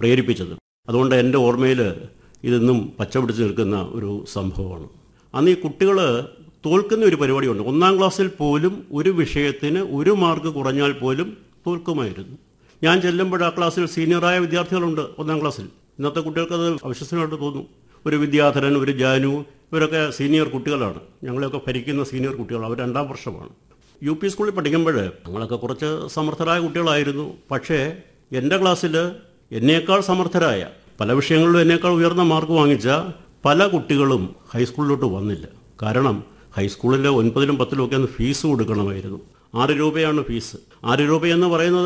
പ്രേരിപ്പിച്ചത് അതുകൊണ്ട് എൻ്റെ ഓർമ്മയിൽ ഇതെന്നും പച്ചപിടിച്ച് നിൽക്കുന്ന ഒരു സംഭവമാണ് അന്ന് ഈ കുട്ടികൾ തോൽക്കുന്ന ഒരു പരിപാടിയുണ്ട് ഒന്നാം ക്ലാസ്സിൽ പോലും ഒരു വിഷയത്തിന് ഒരു മാർക്ക് കുറഞ്ഞാൽ പോലും തോൽക്കുമായിരുന്നു ഞാൻ ചെല്ലുമ്പോൾ ആ ക്ലാസ്സിൽ സീനിയറായ വിദ്യാർത്ഥികളുണ്ട് ഒന്നാം ക്ലാസ്സിൽ ഇന്നത്തെ കുട്ടികൾക്ക് അത് അവിശ്വസനമായിട്ട് തോന്നും ഒരു വിദ്യാധരൻ ഒരു ജാനു ഇവരൊക്കെ സീനിയർ കുട്ടികളാണ് ഞങ്ങളെയൊക്കെ ഭരിക്കുന്ന സീനിയർ കുട്ടികൾ അവർ രണ്ടാം വർഷമാണ് യു പി സ്കൂളിൽ പഠിക്കുമ്പോൾ ഞങ്ങളൊക്കെ കുറച്ച് സമർത്ഥരായ കുട്ടികളായിരുന്നു പക്ഷേ എൻ്റെ ക്ലാസ്സിൽ എന്നേക്കാൾ സമർത്ഥരായ പല വിഷയങ്ങളിലും എന്നേക്കാൾ ഉയർന്ന മാർക്ക് വാങ്ങിച്ച പല കുട്ടികളും ഹൈസ്കൂളിലോട്ട് വന്നില്ല കാരണം ഹൈസ്കൂളിൽ ഒൻപതിലും പത്തിലും ഒക്കെ അന്ന് ഫീസ് കൊടുക്കണമായിരുന്നു ആറ് രൂപയാണ് ഫീസ് ആറ് രൂപയെന്ന് പറയുന്നത്